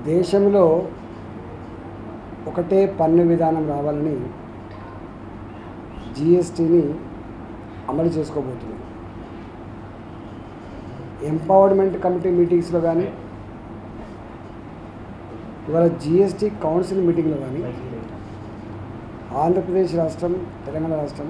దేశంలో ఒకటే పన్ను విధానం రావాలని జిఎస్టీని అమలు చేసుకోబోతుంది ఎంపవర్మెంట్ కమిటీ మీటింగ్స్లో కానీ ఇవాళ జిఎస్టీ కౌన్సిల్ మీటింగ్లో కానీ ఆంధ్రప్రదేశ్ రాష్ట్రం తెలంగాణ రాష్ట్రం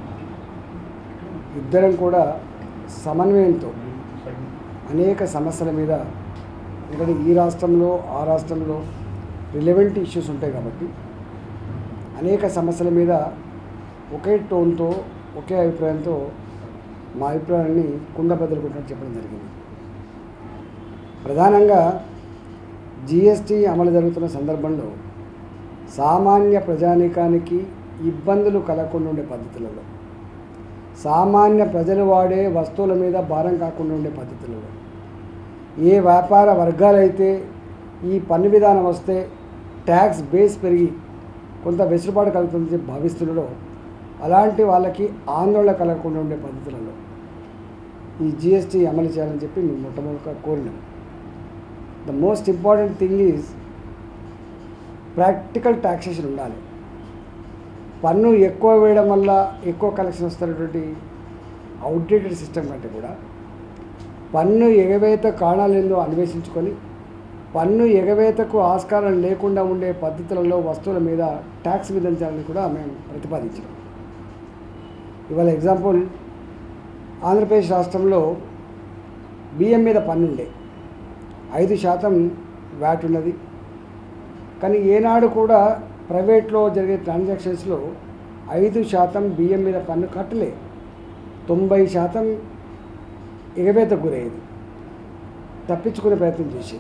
ఇద్దరం కూడా సమన్వయంతో అనేక సమస్యల మీద ఎందుకంటే ఈ రాష్ట్రంలో ఆ రాష్ట్రంలో రిలవెంట్ ఇష్యూస్ ఉంటాయి కాబట్టి అనేక సమస్యల మీద ఒకే టోన్తో ఒకే అభిప్రాయంతో మా అభిప్రాయాన్ని కుండ బదులుకుంటున్నట్టు చెప్పడం జరిగింది ప్రధానంగా జిఎస్టీ అమలు జరుగుతున్న సందర్భంలో సామాన్య ప్రజానీకానికి ఇబ్బందులు కలగకుండా ఉండే పద్ధతులలో సామాన్య ప్రజలు వాడే వస్తువుల మీద భారం కాకుండా ఉండే పద్ధతులలో ఏ వ్యాపార వర్గాలైతే ఈ పన్ను విధానం వస్తే ట్యాక్స్ బేస్ పెరిగి కొంత వెసులుబాటు కలుగుతుందని చెప్పి భావిస్తున్నారో అలాంటి వాళ్ళకి ఆందోళన కలగకుండా ఉండే పద్ధతులలో ఈ జిఎస్టీ అమలు చేయాలని చెప్పి మేము మొట్టమొదటిగా కోరినాం the most important thing is practical taxation ఉండాలి పన్ను ఎక్కువ వేయడం వల్ల ఎక్కువ కలెక్షన్ వస్తున్నటువంటి అవుట్డేటెడ్ సిస్టమ్ కంటే కూడా పన్ను ఎగవేత కారణాలు ఏందో అన్వేషించుకొని పన్ను ఎగవేతకు ఆస్కారం లేకుండా ఉండే పద్ధతులలో వస్తువుల మీద ట్యాక్స్ విధించాలని కూడా మేము ప్రతిపాదించాం ఇవాళ ఎగ్జాంపుల్ ఆంధ్రప్రదేశ్ రాష్ట్రంలో బియ్యం మీద పన్ను ఉండే ఐదు శాతం వ్యాట్ ఉన్నది కానీ ఏనాడు కూడా ప్రైవేట్లో జరిగే ట్రాన్సాక్షన్స్లో ఐదు శాతం బియ్యం మీద పన్ను కట్టలే తొంభై శాతం ఎగవేతకు గురయ్యేది తప్పించుకునే ప్రయత్నం చేసేది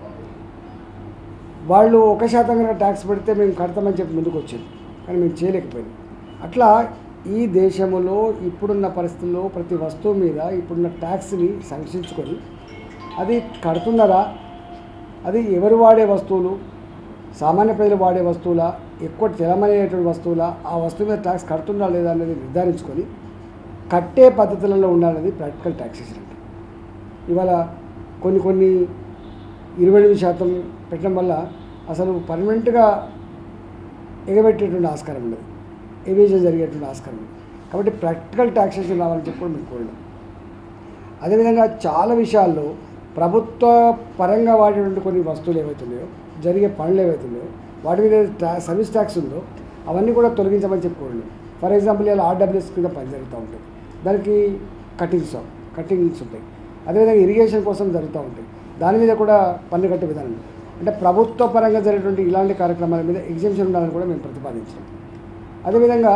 వాళ్ళు ఒక శాతం కనుక ట్యాక్స్ పెడితే మేము కడతామని చెప్పి ముందుకు వచ్చేది కానీ మేము చేయలేకపోయాం అట్లా ఈ దేశంలో ఇప్పుడున్న పరిస్థితుల్లో ప్రతి వస్తువు మీద ఇప్పుడున్న ట్యాక్స్ని సంరక్షించుకొని అది కడుతున్నారా అది ఎవరు వాడే వస్తువులు సామాన్య ప్రజలు వాడే వస్తువులా ఎక్కువ చలమయ్యేటువంటి వస్తువులా ఆ వస్తువు మీద ట్యాక్స్ కడుతుందా లేదా అనేది నిర్ధారించుకొని కట్టే పద్ధతులలో ఉండాలనేది ప్రాక్టికల్ ట్యాక్సేషన్ అంటే ఇవాళ కొన్ని కొన్ని ఇరవై ఎనిమిది శాతం పెట్టడం వల్ల అసలు పర్మనెంట్గా ఎగబెట్టేటువంటి ఆస్కారం ఉండదు ఎవేజన్ జరిగేటువంటి ఆస్కారం ఉంది కాబట్టి ప్రాక్టికల్ ట్యాక్సేషన్ రావాలని చెప్పి కూడా మేము కోరినాం అదేవిధంగా చాలా విషయాల్లో ప్రభుత్వ పరంగా వాడేటువంటి కొన్ని వస్తువులు ఏవైతున్నాయో జరిగే పనులు ఏవైతున్నాయో వాటి మీద ట్యా సర్వీస్ ట్యాక్స్ ఉందో అవన్నీ కూడా తొలగించమని చెప్పి కోరినాం ఫర్ ఎగ్జాంపుల్ ఇలా ఆర్డబ్ల్యూఎస్ కింద పని జరుగుతూ ఉంటాయి దానికి కటింగ్స్ కటింగ్స్ ఉంటాయి అదేవిధంగా ఇరిగేషన్ కోసం జరుగుతూ ఉంటాయి దాని మీద కూడా పన్ను కట్టే విధానం ఉంది. అంటే ప్రభుత్వ పరంగా జరిగేటువంటి ఇలాంటి కార్యక్రమాల మీద ఎగ్జిబిషన్ ఉండాలని కూడా మేము ప్రతిపాదించాం అదేవిధంగా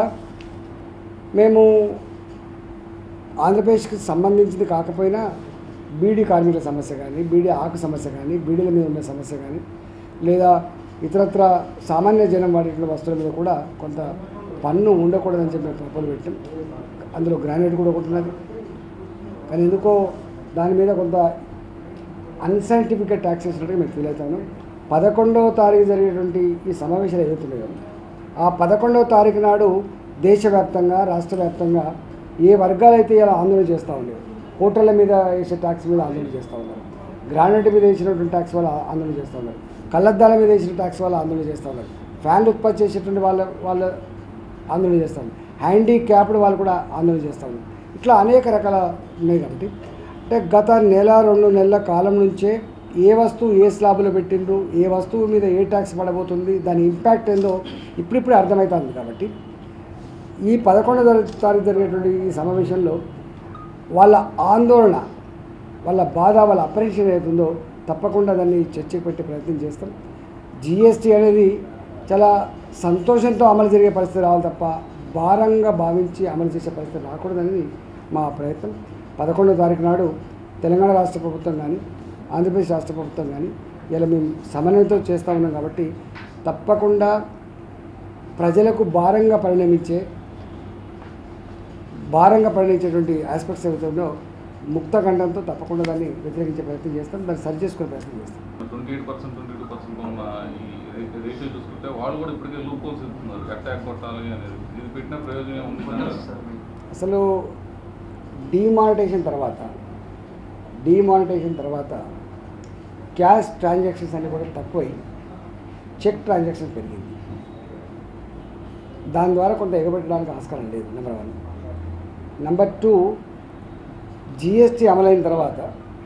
మేము ఆంధ్రప్రదేశ్కి సంబంధించింది కాకపోయినా బీడీ కార్మికుల సమస్య కానీ బీడీ ఆకు సమస్య కానీ బీడీల మీద ఉన్న సమస్య కానీ లేదా ఇతరత్ర సామాన్య జనం వాడేటువంటి వస్తువుల మీద కూడా కొంత పన్ను ఉండకూడదని చెప్పి మేము ప్రపోజల్ పెట్టాం అందులో గ్రానైట్ కూడా ఒకటి ఉన్నది కానీ ఎందుకో దాని మీద కొంత అన్సైంటిఫిక్ ట్యాక్సేసినట్టుగా మేము ఫీల్ అవుతాను పదకొండవ తారీఖు జరిగేటువంటి ఈ సమావేశాలు ఏదైతున్నాయో ఆ పదకొండవ తారీఖు నాడు దేశవ్యాప్తంగా రాష్ట్ర వ్యాప్తంగా ఏ వర్గాలైతే ఇలా ఆందోళన చేస్తూ ఉండేవి హోటళ్ళ మీద వేసే ట్యాక్స్ మీద ఆందోళన చేస్తూ ఉన్నారు గ్రానైట్ మీద వేసినటువంటి ట్యాక్స్ వల్ల ఆందోళన చేస్తూ ఉన్నారు కళ్ళద్దాల మీద వేసిన ట్యాక్స్ వల్ల ఆందోళన చేస్తూ ఉన్నారు ఫ్యాన్లు ఉత్పత్తి చేసేటువంటి వాళ్ళ వాళ్ళ ఆందోళన చేస్తూ ఉన్నారు హ్యాండిక్యాప్డ్ వాళ్ళు కూడా ఆందోళన చేస్తూ ఉన్నారు ఇట్లా అనేక రకాల ఉన్నాయి కాబట్టి అంటే గత నెల రెండు నెలల కాలం నుంచే ఏ వస్తువు ఏ స్లాబ్లో పెట్టిండ్రు ఏ వస్తువు మీద ఏ ట్యాక్స్ పడబోతుంది దాని ఇంపాక్ట్ ఏందో ఇప్పుడిప్పుడే అర్థమవుతుంది కాబట్టి ఈ పదకొండవ తారీ- తారీఖు జరిగేటువంటి ఈ సమావేశంలో వాళ్ళ ఆందోళన వాళ్ళ బాధ వాళ్ళ అప్రెషన్ ఏదైతుందో తప్పకుండా దాన్ని చర్చకు పెట్టే ప్రయత్నం చేస్తాం జిఎస్టీ అనేది చాలా సంతోషంతో అమలు జరిగే పరిస్థితి రావాలి తప్ప భారంగా భావించి అమలు చేసే పరిస్థితి రాకూడదనేది మా ప్రయత్నం పదకొండవ తారీఖు నాడు తెలంగాణ రాష్ట్ర ప్రభుత్వం కానీ ఆంధ్రప్రదేశ్ రాష్ట్ర ప్రభుత్వం కానీ ఇలా మేము సమన్వయంతో చేస్తూ ఉన్నాం కాబట్టి తప్పకుండా ప్రజలకు భారంగా పరిణమించే భారంగా పరిణించేటువంటి ఆస్పెక్ట్స్ ఏవైతుందో ముక్త ఖండంతో తప్పకుండా దాన్ని వ్యతిరేకించే ప్రయత్నం చేస్తాం దాన్ని సరి చేసుకునే ప్రయత్నం చేస్తాం twenty eight percent twenty two percent ఉన్న ఈ రేషియో చూసుకుంటే వాళ్ళు కూడా ఇప్పటికే లూప్ హోల్స్ ఇస్తున్నారు ఎట్లా కొట్టాలి అనేది ఇది పెట్టిన ప్రయోజనం ఉంది అసలు డీమానిటైజేషన్ తర్వాత డీమానిటైజేషన్ తర్వాత క్యాష్ ట్రాన్సాక్షన్స్ అన్నీ కూడా తక్కువై చెక్ ట్రాన్సాక్షన్ పెరిగింది దాని ద్వారా కొంత ఎగబెట్టడానికి ఆస్కారం లేదు number one number two GST అమలైన తర్వాత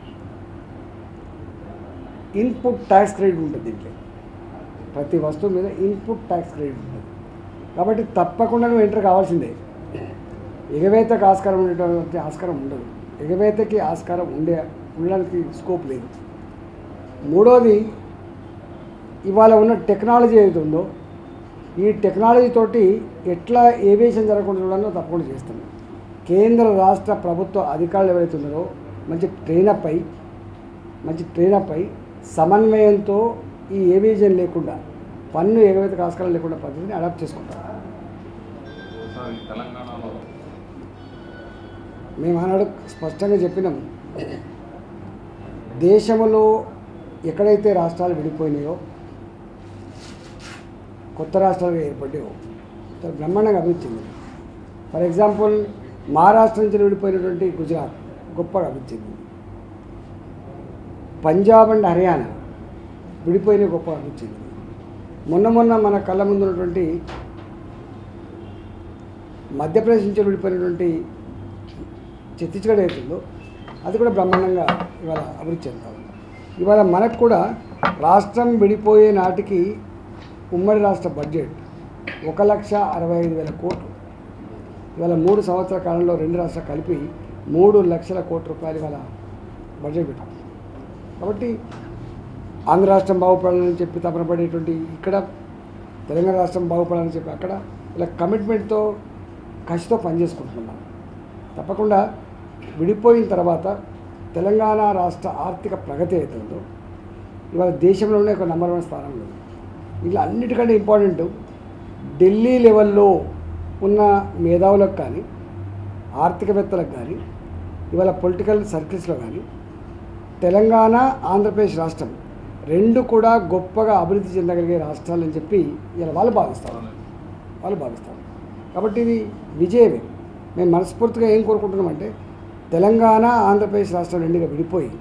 ఇన్పుట్ ట్యాక్స్ క్రెడిట్ ఉంటుంది దీంట్లో ప్రతి వస్తువు మీద ఇన్పుట్ ట్యాక్స్ క్రెడిట్ ఉంటుంది కాబట్టి తప్పకుండా నువ్వు ఎంటర్ కావాల్సిందే ఎగవేతకు ఆస్కారం ఉండేటువంటి ఆస్కారం ఉండదు ఎగవేతకి ఆస్కారం ఉండే ఉండడానికి స్కోప్ లేదు మూడోది ఇవాళ ఉన్న టెక్నాలజీ ఏదైతే ఉందో ఈ టెక్నాలజీ తోటి ఎట్లా ఏవియేషన్ జరగకుండా చూడాలో తప్పకుండా చేస్తుంది కేంద్ర రాష్ట్ర ప్రభుత్వ అధికారులు ఎవరైతే ఉన్నారో మంచి ట్రైనప్ అయి మంచి ట్రైనప్ అయి సమన్వయంతో ఈ ఏవియేషన్ లేకుండా పన్ను ఎగవేతకు ఆస్కారం లేకుండా పద్ధతిని అడాప్ట్ చేసుకుంటారు సార్ ఈ తెలంగాణలో మేము ఆనాడు స్పష్టంగా చెప్పినాం దేశంలో ఎక్కడైతే రాష్ట్రాలు విడిపోయినాయో కొత్త రాష్ట్రాలుగా ఏర్పడ్డాయో చాలా బ్రహ్మాండంగా అభివృద్ధి చెందింది ఫర్ ఎగ్జాంపుల్ మహారాష్ట్ర నుంచి విడిపోయినటువంటి గుజరాత్ గొప్పగా అభివృద్ధి చెందింది పంజాబ్ అండ్ హర్యానా విడిపోయిన గొప్ప అభివృద్ధి చెందింది మొన్న మొన్న మన కళ్ళ ముందు ఉన్నటువంటి మధ్యప్రదేశ్ నుంచి విడిపోయినటువంటి ఛత్తీస్గఢ్ అవుతుందో అది కూడా బ్రహ్మాండంగా ఇవాళ అభివృద్ధి చెందుతా ఉంది ఇవాళ మనకు కూడా రాష్ట్రం విడిపోయే నాటికి ఉమ్మడి రాష్ట్ర బడ్జెట్ ఒక లక్ష అరవై ఐదు వేల కోట్లు ఇవాళ మూడు సంవత్సరాల కాలంలో రెండు రాష్ట్రాలు కలిపి మూడు లక్షల కోట్ల రూపాయలు ఇవాళ బడ్జెట్ పెట్టాం కాబట్టి ఆంధ్ర రాష్ట్రం బాగుపడాలని చెప్పి తపన పడేటువంటి ఇక్కడ తెలంగాణ రాష్ట్రం బాగుపడాలని చెప్పి అక్కడ ఇలా కమిట్మెంట్తో కసితో పనిచేసుకుంటున్నాం మనం తప్పకుండా విడిపోయిన తర్వాత తెలంగాణ రాష్ట్ర ఆర్థిక ప్రగతి అవుతుందో ఇవాళ దేశంలోనే ఒక నెంబర్ వన్ స్థానంలో ఉంది ఇలా అన్నిటికంటే ఇంపార్టెంట్ ఢిల్లీ లెవెల్లో ఉన్న మేధావులకు కానీ ఆర్థికవేత్తలకు కానీ ఇవాళ పొలిటికల్ సర్కిల్స్లో కానీ తెలంగాణ ఆంధ్రప్రదేశ్ రాష్ట్రం రెండు కూడా గొప్పగా అభివృద్ధి చెందగలిగే రాష్ట్రాలని చెప్పి ఇలా వాళ్ళు భావిస్తారు వాళ్ళు భావిస్తారు కాబట్టి ఇది విజయమే మేము మనస్ఫూర్తిగా ఏం కోరుకుంటున్నామంటే తెలంగాణ ఆంధ్రప్రదేశ్ రాష్ట్రం రెండుగా విడిపోయి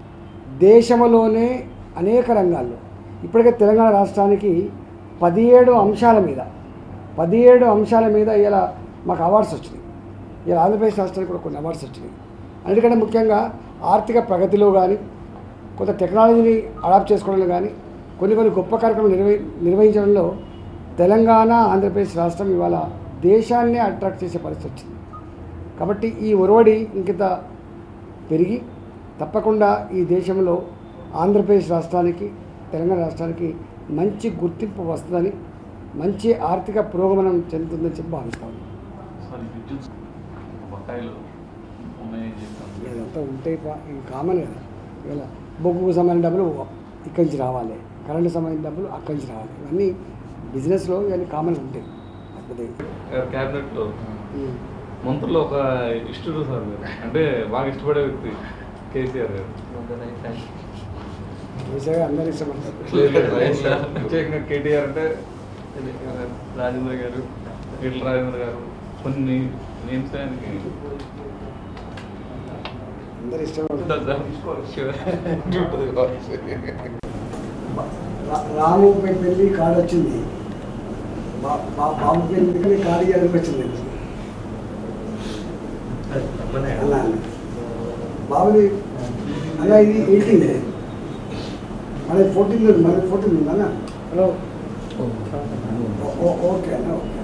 దేశంలోనే అనేక రంగాల్లో ఇప్పటికే తెలంగాణ రాష్ట్రానికి పదిహేడు అంశాల మీద పదిహేడు అంశాల మీద ఇలా మాకు అవార్డ్స్ వచ్చినాయి ఇలా ఆంధ్రప్రదేశ్ రాష్ట్రానికి కూడా కొన్ని అవార్డ్స్ వచ్చినాయి అన్నిటికంటే ముఖ్యంగా ఆర్థిక ప్రగతిలో కానీ కొంత టెక్నాలజీని అడాప్ట్ చేసుకోవడంలో కానీ కొన్ని కొన్ని గొప్ప కార్యక్రమాలు నిర్వహి నిర్వహించడంలో తెలంగాణ ఆంధ్రప్రదేశ్ రాష్ట్రం ఇవాళ దేశాన్నే అట్రాక్ట్ చేసే పరిస్థితి వచ్చింది కాబట్టి ఈ ఒరవడి ఇంకింత పెరిగి తప్పకుండా ఈ దేశంలో ఆంధ్రప్రదేశ్ రాష్ట్రానికి తెలంగాణ రాష్ట్రానికి మంచి గుర్తింపు వస్తుందని మంచి ఆర్థిక పురోగమనం చెందుతుందని చెప్పి భావిస్తాను సార్ ఈ విద్యుత్ బకాయిలు ఉన్నాయని చెప్పాను ఇదంతా ఉంటే పా- ఇది కామన్ కదా ఇవాళ బొగ్గుకు సంబంధించిన డబ్బులు ఇక్కడి నుంచి రావాలి కరెంటు సంబంధించిన డబ్బులు అక్కడి నుంచి రావాలి ఇవన్నీ బిజినెస్లో ఇవన్నీ కామన్ ఉంటాయి లేకపోతే క్యాబినెట్లో ఉమ్. మంత్రులు ఒక ఇష్టడు సార్ మీరు అంటే బాగా ఇష్టపడే వ్యక్తి కేసీఆర్ గారు విషయంగా అందరూ ఇష్టపడతారు ప్రత్యేకంగా కేటీఆర్ అంటే రాజేంద్ర గారు ఈటల రాజేంద్ర గారు కొన్ని నేమ్స్ ఆయనకి అందరూ ఇష్టపడతారు ఉంటుంది కావచ్చు. రా- రాము పై పెళ్ళి కార్డు వచ్చింది బా- బా- బాబు పెళ్ళి కార్డు ఇవ్వడానికి వచ్చింది అమ్మనే. అలా బాబుది అలా ఇది ఎయిటీన్ మనది ఫోర్టీన్ ఉంది మనది ఫోర్టీన్ ఉంది అన్న హలో ఓ- ఓ- ఓకే అన్న ఓకే